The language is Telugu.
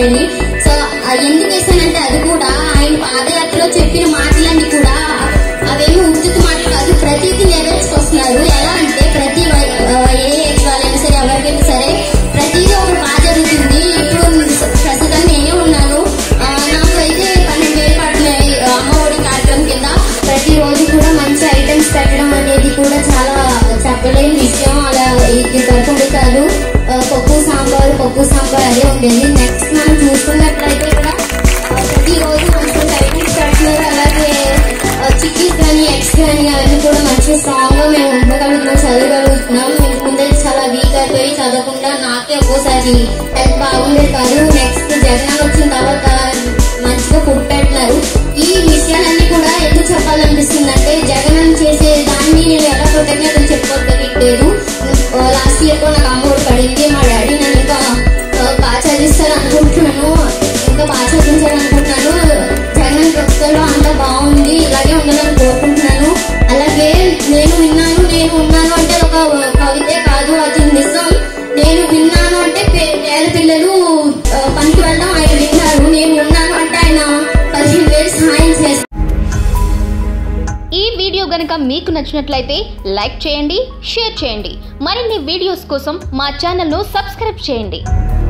ఉంటాయని సో ఆ ఎందుకు వేసానంటే అది కూడా ఆయన పాదయాత్రలో చెప్పిన మాటలన్నీ కూడా అవేమి ఉచిత మాటలు కాదు ప్రతిదీ నెరవేర్చుకొస్తున్నారు ఎలా అంటే ప్రతి వై- ఆ, ఏ ఏజ్ వాళ్ళైనా సరే ఎవరికైనా సరే ప్రతిదీ ఒకటి బాగా జరుగుతుంది ఇప్పుడు ప్రస్తుతం నేనే ఉన్నాను ఆ, నాకు అయితే పన్నెండు వేలు పడుతున్నాయి ఆ, అమ్మ ఒడి కార్యక్రమం కింద ప్రతిరోజు కూడా మంచి ఐటమ్స్ పెట్టడం అనేది కూడా చాలా చెప్పలేని విషయం అలా ఇది వరకు కాదు ఆ, పప్పు సాంబార్ పప్పు సాంబార్ అదే ఉండేది నెక్స్ట్ మనం చూసుకున్నట్లయితే ఇక్కడ ఆ, ప్రతిరోజు మంచి మంచి ఐటమ్స్ పెడుతున్నారు అలాగే చిక్కీస్ కానీ ఎగ్స్ కానీ అవన్నీ కూడా మంచిగా స్ట్రాంగ్ గా మేము ఉండగలుగుతున్నాం చదవగలుగుతున్నాం మేము ముందే చాలా వీక్ అయిపోయి చదవకుండా నాకే ఒక్కోసారి హెల్త్ బాగుండేది కాదు నెక్స్ట్ జగన్ వచ్చిన తర్వాత మంచిగా ఫుడ్ పెడుతున్నారు ఈ విషయాలన్నీ కూడా ఎందుకు చెప్పాలనిపిస్తుందంటే జగన్ చేసే దాన్ని నేను ఎలా కృతజ్ఞతలు చెప్పుకోగలిగలేదు లాస్ట్ ఇయర్ కూడా నాకు అమ్మఒడి పడింది మా డాడీ నన్ను ఇంకా ఆ, బాగా చదివిస్తారు అనుకుంటున్నాను ఇంకా బాగా చదివించాలి అనుకుంటున్నాను జగన్ ప్రభుత్వంలో అంతా బాగుంది ఇలాగే ఉండాలని కోరుకుంటున్నాను అలాగే నేను విన్నాను నేను ఉన్నాను అంటే ఒక కవితే కాదు అది నిజం నేను విన్నాను అంటే పే- పేద పిల్లలు ఆ, పనికి వెళ్ళడం ఆయన విన్నారు నేను ఉన్నాను అంటే ఆయన పదిహేను వేలు సహాయం చేస్తారు ఈ వీడియో గనుక మీకు నచ్చినట్లయితే లైక్ చేయండి షేర్ చేయండి మరిన్ని వీడియోస్ కోసం మా ఛానల్ను సబ్స్క్రైబ్ చేయండి